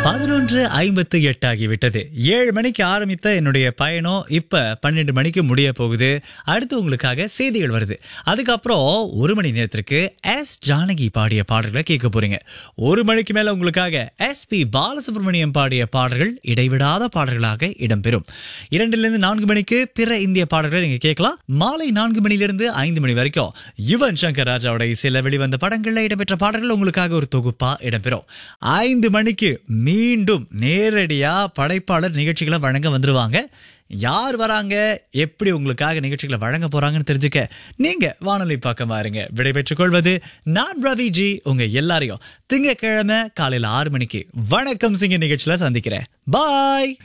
பதினொன்று ஐம்பத்து எட்டு ஆகிவிட்டது ஏழு மணிக்கு ஆரம்பித்த என்னுடைய பயணம் இப்ப பன்னெண்டு மணிக்கு முடிய போகுது அடுத்து உங்களுக்காக செய்திகள் வருது அதுக்கப்புறம் ஒரு மணி நேரத்திற்கு எஸ் ஜானகி பாடிய பாடல்களை கேட்க போறீங்க ஒரு மணிக்கு மேல உங்களுக்காக எஸ் பி பாலசுப்ரமணியம் பாடிய பாடல்கள் இடைவிடாத பாடல்களாக இடம்பெறும் இரண்டிலிருந்து நான்கு மணிக்கு பிற இந்திய பாடல்களை நீங்க கேட்கலாம் மாலை நான்கு மணிலிருந்து ஐந்து மணி வரைக்கும் யுவன் சங்கர் ராஜாவோட இசையில வெளிவந்த படங்கள்ல இடம்பெற்ற பாடல்கள் உங்களுக்காக ஒரு தொகுப்பா இடம்பெறும் ஐந்து மணிக்கு மீண்டும் நேரடியா படைப்பாளர் நிகழ்ச்சிகளை வழங்க வந்துருவாங்க யார் வராங்க எப்படி உங்களுக்காக நிகழ்ச்சிகளை வழங்க போறாங்கன்னு தெரிஞ்சுக்க நீங்க வானொலி பக்கமா இருங்க விடைபெற்றுக் கொள்வது நான் ரவி ஜி உங்க எல்லாரையும் திங்கக்கிழமை காலையில ஆறு மணிக்கு வணக்கம் சிங்க நிகழ்ச்சியில சந்திக்கிறேன் பாய்